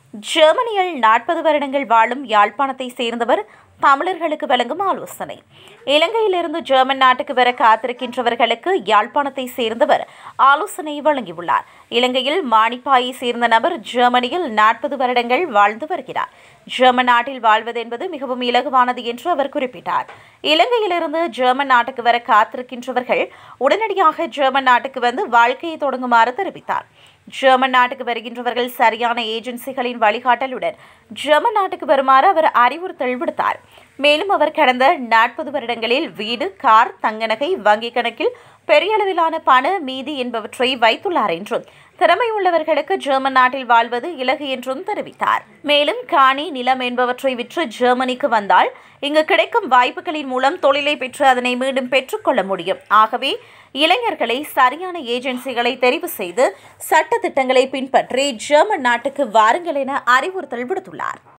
ஜெர்மனியில் நாற்பது வருடங்கள் வாழும் யாழ்ப்பாணத்தை சேர்ந்தவர் தமிழர்களுக்கு வழங்கும் ஆலோசனை இலங்கையிலிருந்து ஜெர்மன் நாட்டுக்கு வர காத்திருக்கின்றவர்களுக்கு யாழ்ப்பாணத்தை சேர்ந்தவர் ஆலோசனை வழங்கியுள்ளார் இலங்கையில் மானிப்பாயை சேர்ந்த நபர் ஜெர்மனியில் நாற்பது வருடங்கள் வாழ்ந்து வருகிறார் ஜெர்மன் நாட்டில் வாழ்வது என்பது மிகவும் இலகுவானது என்று அவர் குறிப்பிட்டார் இலங்கையிலிருந்து ஜெர்மன் நாட்டுக்கு வர காத்திருக்கின்றவர்கள் உடனடியாக ஜெர்மன் நாட்டுக்கு வந்து வாழ்க்கையை தொடங்குமாறு தெரிவித்தார் ஜெர்மன் நாட்டுக்கு வருகின்றவர்கள் சரியான ஏஜென்சிகளின் வழிகாட்டலுடன் ஜெர்மன் நாட்டுக்கு வருமாறு அவர் அறிவுறுத்தல் விடுத்தார் மேலும் அவர் கடந்த நாற்பது வருடங்களில் வீடு கார் தங்க நகை வங்கிக் கணக்கில் பெரிய அளவிலான பண மீதி என்பவற்றை வைத்துள்ளார் என்றும் திறமை உள்ளவர்களுக்கு ஜெர்மன் நாட்டில் வாழ்வது இலகு என்றும் தெரிவித்தார் மேலும் காணி நிலம் என்பவற்றை விற்று ஜெர்மனிக்கு வந்தால் இங்கு கிடைக்கும் வாய்ப்புகளின் மூலம் தொழிலை பெற்று அதனை மீண்டும் பெற்றுக்கொள்ள முடியும் ஆகவே இளைஞர்களை சரியான ஏஜென்சிகளை தெரிவு செய்து சட்ட திட்டங்களை பின்பற்றி ஜெர்மன் நாட்டுக்கு வாருங்கள் என அறிவுறுத்தல் விடுத்துள்ளார்